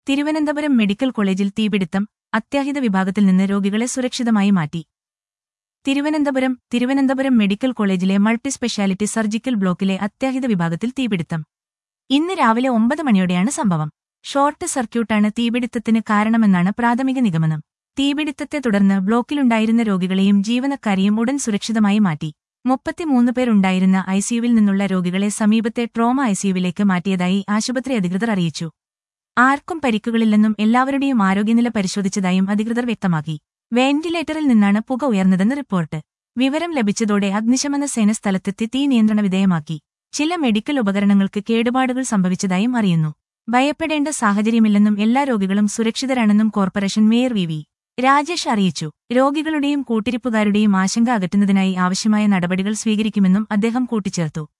Thiruvananthapuram medical കോളേജിൽ തീപിടുത്തം അത്യാഹിത വിഭാഗത്തിൽ നിന്ന് രോഗികളെ സുരക്ഷിതമായി മാറ്റി തിരുവനന്തപുരം തിരുവനന്തപുരം മെഡിക്കൽ കോളേജിലെ മൾട്ടി സ്പെഷ്യാലിറ്റി സർജിക്കൽ ബ്ലോക്കിലെ അത്യാഹിത വിഭാഗത്തിൽ തീപിടുത്തം ഇന്ന് രാവിലെ ഒമ്പത് മണിയോടെയാണ് സംഭവം ഷോർട്ട് സർക്യൂട്ടാണ് തീപിടുത്തത്തിന് കാരണമെന്നാണ് പ്രാഥമിക നിഗമനം തീപിടുത്തത്തെ തുടർന്ന് ബ്ലോക്കിലുണ്ടായിരുന്ന രോഗികളെയും ജീവനക്കാരെയും ഉടൻ സുരക്ഷിതമായി മാറ്റി മുപ്പത്തിമൂന്ന് പേരുണ്ടായിരുന്ന ഐസിയുവിൽ നിന്നുള്ള രോഗികളെ സമീപത്തെ ട്രോമ ഐസിയുവിലേക്ക് മാറ്റിയതായി ആശുപത്രി അധികൃതർ അറിയിച്ചു ആർക്കും പരിക്കുകളില്ലെന്നും എല്ലാവരുടെയും ആരോഗ്യനില പരിശോധിച്ചതായും അധികൃതർ വ്യക്തമാക്കി വെന്റിലേറ്ററിൽ നിന്നാണ് പുക ഉയർന്നതെന്ന് റിപ്പോർട്ട് വിവരം ലഭിച്ചതോടെ അഗ്നിശമന സേന സ്ഥലത്തെത്തി തീ നിയന്ത്രണ വിധേയമാക്കി ചില മെഡിക്കൽ ഉപകരണങ്ങൾക്ക് കേടുപാടുകൾ സംഭവിച്ചതായും അറിയുന്നു ഭയപ്പെടേണ്ട സാഹചര്യമില്ലെന്നും എല്ലാ രോഗികളും സുരക്ഷിതരാണെന്നും corporation mayor V V Rajesh അറിയിച്ചു രോഗികളുടെയും കൂട്ടിരിപ്പുകാരുടെയും ആശങ്ക അകറ്റുന്നതിനായി ആവശ്യമായ നടപടികൾ സ്വീകരിക്കുമെന്നും അദ്ദേഹം കൂട്ടിച്ചേർത്തു